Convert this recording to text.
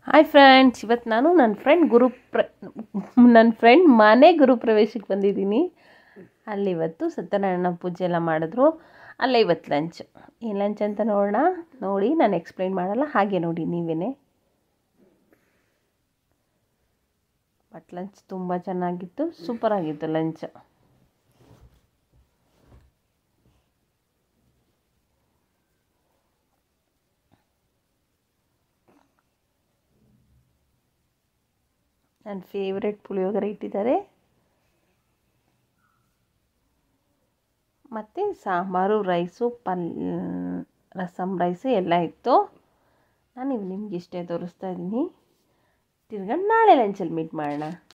hi friends ಇವತ್ತು ನಾನು ನನ್ನ ಫ್ರೆಂಡ್ ಗುರು ಪ್ರ ನನ್ನ ಫ್ರೆಂಡ್ ಮನೆ ಗುರು ಪ್ರವೇಶಕ್ಕೆ ಬಂದಿದ್ದೀನಿ ಅಲ್ಲಿ ಇವತ್ತು ಸತ್ಯನಾರಾಯಣ ಪೂಜೆ ಎಲ್ಲ ಮಾಡಿದ್ರು ಅಲ್ಲೇ ಇವತ್ತು ಲಂಚ್ ಏನು ಲಂಚ್ ಅಂತ ನೋಡೋಣ ನೋಡಿ ನಾನು ಎಕ್ಸ್ಪ್ಲೈನ್ ಮಾಡಲ್ಲ ಹಾಗೆ ನೋಡಿ ನೀವೇ ಬಟ್ ಲಂಚ್ ತುಂಬ ಚೆನ್ನಾಗಿತ್ತು ಸೂಪರ್ ಆಗಿತ್ತು ಲಂಚ್ ನನ್ನ ಫೇವ್ರೆಟ್ ಪುಳಿಯೋಗರೆ ಇಟ್ಟಿದ್ದಾರೆ ಮತ್ತು ಸಾಂಬಾರು ರೈಸು ಪಲ್ ರಸಮ್ ರೈಸು ಎಲ್ಲ ಇತ್ತು ನಾನು ಇವು ನಿಮ್ಗೆ ಇಷ್ಟೇ ತೋರಿಸ್ತಾ ಇದ್ದೀನಿ ತಿರ್ಗಾ ನಾಳೆ ಲಂಚಲ್ಲಿ ಮೀಟ್ ಮಾಡೋಣ